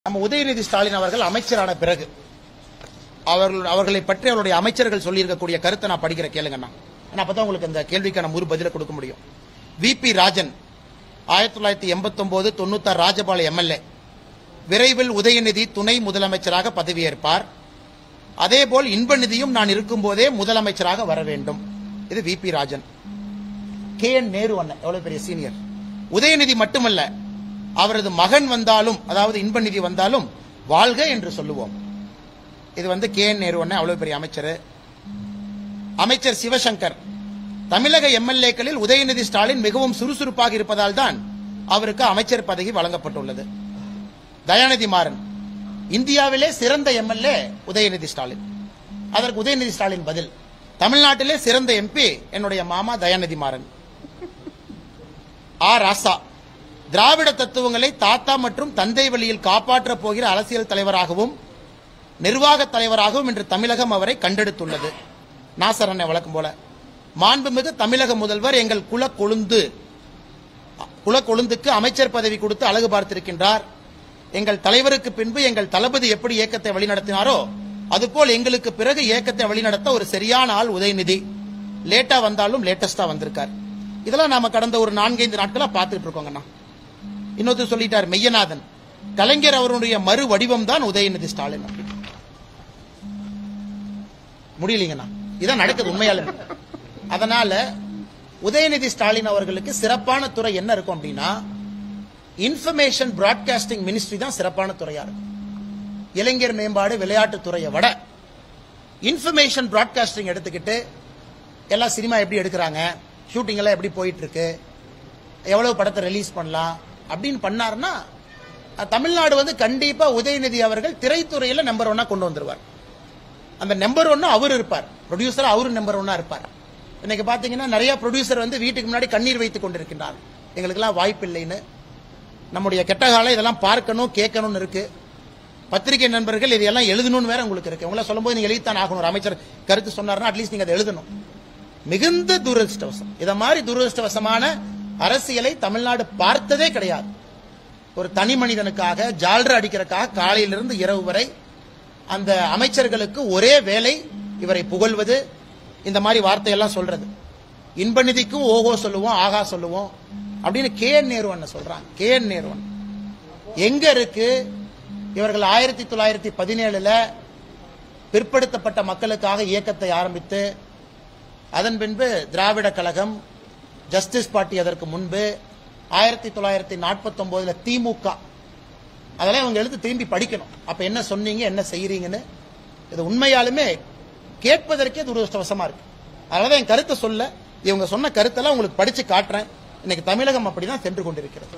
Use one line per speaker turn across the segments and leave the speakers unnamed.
நம்ம உதயநிதி ஸ்டாலின் அவர்கள் அமைச்சரான பிறகு அவர்கள் அவர்களை பற்றி அவருடைய அமைச்சர்கள் சொல்லியிருக்கக்கூடிய கருத்தை நான் படிக்கிற கேளுங்கண்ணா ஏன்னா அப்பதான் உங்களுக்கு இந்த கேள்விக்கான முழு பதிலை கொடுக்க முடியும் விபி ராஜன் ஆயிரத்தி தொள்ளாயிரத்தி எண்பத்தி ஒன்பது தொண்ணூத்தாறு ராஜபாளையம் எம்எல்ஏ விரைவில் உதயநிதி துணை முதலமைச்சராக பதவியேற்பார் அதேபோல் இன்ப நிதியும் நான் இருக்கும்போதே முதலமைச்சராக வர வேண்டும் இது VP Rajan K N Nehru அண்ணன் எவ்வளவு பெரிய சீனியர் உதயநிதி மட்டுமல்ல அவரது மகன் வந்தாலும் அதாவது இன்ப நிதி வந்தாலும் வாழ்க என்று சொல்லுவோம் இது வந்து கே என் நேரு அண்ணன் அவ்வளவு பெரிய அமைச்சர் அமைச்சர் சிவசங்கர் தமிழக எம்எல்ஏக்களில் உதயநிதி ஸ்டாலின் மிகவும் சுறுசுறுப்பாக இருப்பதால் தான் அவருக்கு அமைச்சர் பதவி வழங்கப்பட்டுள்ளது தயாநிதி மாறன் இந்தியாவிலே சிறந்த எம்எல்ஏ உதயநிதி ஸ்டாலின் அதற்கு உதயநிதி ஸ்டாலின் பதில் தமிழ்நாட்டிலே சிறந்த எம்பி என்னுடைய மாமா தயாநிதி மாறன் ஆ ராசா திராவிட தத்துவங்களை தாத்தா மற்றும் தந்தை வழியில் காப்பாற்றப் போகிற அரசியல் தலைவராகவும் நிர்வாக தலைவராகவும் இன்று தமிழகம் அவரை கண்டெடுத்துள்ளது நாசர் அண்ணன் வழக்கம் போல மாண்புமிகு தமிழக முதல்வர் எங்கள் குல கொழுந்து குல கொழுந்துக்கு அமைச்சர் பதவி கொடுத்து அழகு பார்த்திருக்கின்றார் எங்கள் தலைவருக்கு பின்பு எங்கள் தளபதி எப்படி இயக்கத்தை வழிநடத்தினாரோ அதுபோல் எங்களுக்கு பிறகு இயக்கத்தை வழிநடத்த ஒரு சரியான ஆள் உதயநிதி லேட்டா வந்தாலும் லேட்டஸ்டா வந்திருக்கார் இதெல்லாம் நாம கடந்த ஒரு நான்கைந்து நாட்களா பார்த்துட்டு இருக்கோங்கண்ணா இன்னொருத்தர் சொல்லிட்டார் மெய்யநாதன் கலைஞர் அவருடைய மறு வடிவம் தான் உதயநிதி ஸ்டாலின் முடியலீங்கண்ணா இதான் நடக்குது உண்மையாலுமே அதனால உதயநிதி ஸ்டாலின் அவர்களுக்கு சிறப்பான துறை என்ன இருக்கும் அப்படின்னா இன்ஃபர்மேஷன் பிராட்காஸ்டிங் மினிஸ்ட்ரி தான் சிறப்பான துறையா இருக்கும் இளைஞர் மேம்பாடு விளையாட்டு துறையை விட இன்ஃபர்மேஷன் பிராட்காஸ்டிங் எடுத்துக்கிட்டு எல்லா சினிமா எப்படி எடுக்கிறாங்க ஷூட்டிங் எல்லாம் எப்படி போயிட்டு இருக்கு எவ்வளவு படத்தை ரிலீஸ் பண்ணலாம் அப்படின்னு பண்ணாருன்னா அஹ், தமிழ்நாடு வந்து கண்டிப்பா உதயநிதி அவர்கள் திரைத்துறையில நம்பர் ஒன்னா கொண்டு வந்துருவார் அந்த நம்பர் ஒன்னு அவர் இருப்பார் ப்ரொடியூசர் அவரு நம்பர் ஒன்னா இருப்பார் இன்னைக்கு பாத்தீங்கன்னா நிறைய ப்ரொடியூசர் வந்து வீட்டுக்கு முன்னாடி கண்ணீர் வைத்துக் கொண்டிருக்கின்றார் எங்களுக்கெல்லாம் வாய்ப்பு இல்லைன்னு நம்முடைய கெட்ட காலம் இதெல்லாம் பார்க்கணும் கேட்கணும்னு இருக்கு பத்திரிகை நண்பர்கள் இதெல்லாம் எழுதணும்னு வேற உங்களுக்கு இருக்கு உங்களை சொல்லும்போது நீங்க எழுதித்தான் ஆகணும் ஒரு அமைச்சர் கருத்து சொன்னார்னா அட்லீஸ்ட் நீங்க அதை எழுதணும் மிகுந்த துரதிருஷ்டவசம் இத மாதிரி துரதிருஷ்டவசமான அரசியலை தமிழ்நாடு பார்த்ததே கிடையாது ஒரு தனி மனிதனுக்காக ஜால்ரா அடிக்கிறதுக்காக காலையிலிருந்து இரவு வரை அந்த அமைச்சர்களுக்கு ஒரே வேலை இவரை புகழ்வது இந்த மாதிரி வார்த்தையெல்லாம் சொல்றது இன்ப நிதிக்கும் ஓஹோ சொல்லுவோம் ஆகா சொல்லுவோம் அப்படின்னு கே என் நேரு அண்ணன் சொல்றாங்க கே என் நேரு அண்ணன். எங்க இருக்கு இவர்கள் ஆயிரத்தி தொள்ளாயிரத்தி பதினேழுல பிற்படுத்தப்பட்ட மக்களுக்காக இயக்கத்தை ஆரம்பித்து அதன் பின்பு திராவிட கழகம் ஜஸ்டிஸ் பார்ட்டி அதற்கு முன்பு ஆயிரத்தி தொள்ளாயிரத்தி நாற்பத்தி ஒன்பதுல திமுக அதெல்லாம் இவங்க எழுத்து திரும்பி படிக்கணும் அப்ப என்ன சொன்னீங்க என்ன செய்யறீங்கன்னு இது உண்மையாலுமே கேட்பதற்கே துரதிருஷ்டவசமா இருக்கு அதனால என் கருத்தை சொல்ல இவங்க சொன்ன கருத்தெல்லாம் உங்களுக்கு படிச்சு காட்டுறேன் இன்னைக்கு தமிழகம் அப்படிதான் சென்று கொண்டிருக்கிறது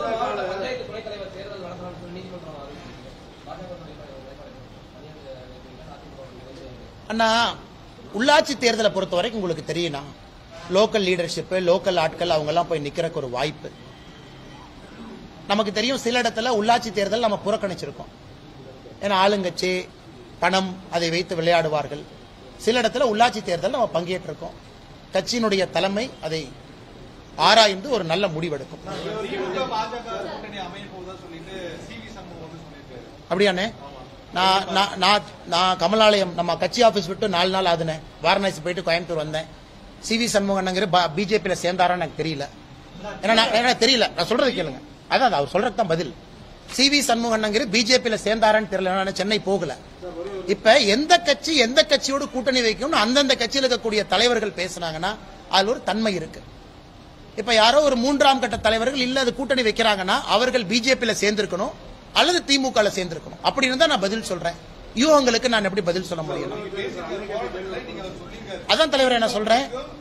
அண்ணா உள்ளாட்சி தேர்தலை பொறுத்த வரைக்கும் உங்களுக்கு தெரியும்னா லோக்கல் லீடர்ஷிப் லோக்கல் ஆட்கள் அவங்க எல்லாம் போய் நிக்கிறக்கு ஒரு வாய்ப்பு நமக்கு தெரியும் சில இடத்துல உள்ளாட்சி தேர்தல் நம்ம புறக்கணிச்சிருக்கோம் ஏன்னா ஆளுங்கட்சி பணம் அதை வைத்து விளையாடுவார்கள் சில இடத்துல உள்ளாட்சி தேர்தல் நம்ம பங்கேற்றிருக்கோம் கட்சியினுடைய தலைமை அதை ஆராய்ந்து ஒரு நல்ல முடிவெடுக்கும்
திமுக பாஜக கூட்டணி அமைய போகுதா சொல்லிட்டு சிவி சண்முகம் வந்து சொல்லியிருக்காரு
அப்படியாண்ணே நான் நான் நான் நான் கமலாலயம் நம்ம கட்சி ஆபீஸ் விட்டு நாலு நாள் ஆகுதுனே வாரணாசி போயிட்டு கோயம்புத்தூர் வந்தேன் சிவி சண்முகண்ணங்கிற பிஜேபியில சேர்ந்தாரான்னு எனக்கு தெரியல ஏன்னா நான் எனக்கு தெரியல நான் சொல்றது கேளுங்க அதான் அது அவர் சொல்றது தான் பதில் சிவி சண்முகண்ணங்கிற பிஜேபியில சேர்ந்தாரான்னு தெரியல நான் சென்னை போகல இப்ப எந்த கட்சி எந்த கட்சியோடு கூட்டணி வைக்கணும்னு அந்தந்த கட்சியில் இருக்கக்கூடிய தலைவர்கள் பேசுனாங்கன்னா அதுல ஒரு தன்மை இருக்கு இப்ப யாரோ ஒரு மூன்றாம் கட்ட தலைவர்கள் இல்ல அது கூட்டணி வைக்கிறாங்கன்னா அவர்கள் பிஜேபியில சேர்ந்திருக்கணும் அல்லது திமுக சேர்ந்திருக்கணும் அப்படி இருந்தா நான் பதில் சொல்றேன் யூகங்களுக்கு நான் எப்படி பதில் சொல்ல முடியும் அதான் தலைவர் என்ன சொல்றேன்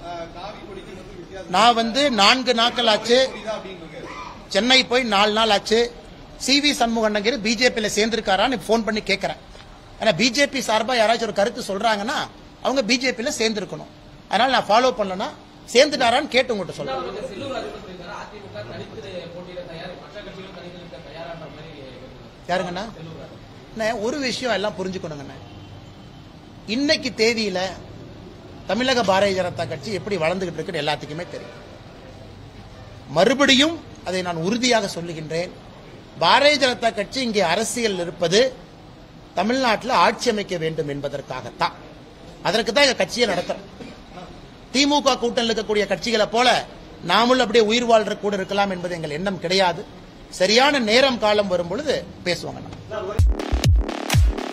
நான் வந்து நான்கு நாட்கள் ஆச்சு சென்னை போய் நாலு நாள் ஆச்சு சி வி சண்முகண்ணகிரி பிஜேபியில சேர்ந்திருக்காரான்னு போன் பண்ணி கேட்கறேன் ஏன்னா பிஜேபி சார்பா யாராச்சும் ஒரு கருத்து சொல்றாங்கன்னா அவங்க பிஜேபியில சேர்ந்திருக்கணும் அதனால நான் ஃபாலோ பண்ணலன்னா சேர்ந்துட்டாரான்னு கேட்டு உங்ககிட்ட சொல்றேன் யாருங்கண்ணா அண்ணே, ஒரு விஷயம் எல்லாம் புரிஞ்சுக்கணுங்கண்ணே இன்னைக்கு தேதியில தமிழக பாரதிய ஜனதா கட்சி எப்படி வளர்ந்துகிட்டு இருக்குன்னு எல்லாத்துக்குமே தெரியும் மறுபடியும் அதை நான் உறுதியாக சொல்லுகின்றேன் பாரதிய ஜனதா கட்சி இங்கே அரசியல் இருப்பது தமிழ்நாட்டில் ஆட்சி அமைக்க வேண்டும் என்பதற்காகத்தான் அதற்கு தான் எங்க கட்சியை நடத்துறோம் திமுக கூட்டணியில் இருக்கக்கூடிய கட்சிகளை போல நாமும் அப்படியே உயிர் வாழ்ற கூட இருக்கலாம் என்பது எங்கள் எண்ணம் கிடையாது சரியான நேரம் காலம் வரும் பொழுது பேசுவாங்க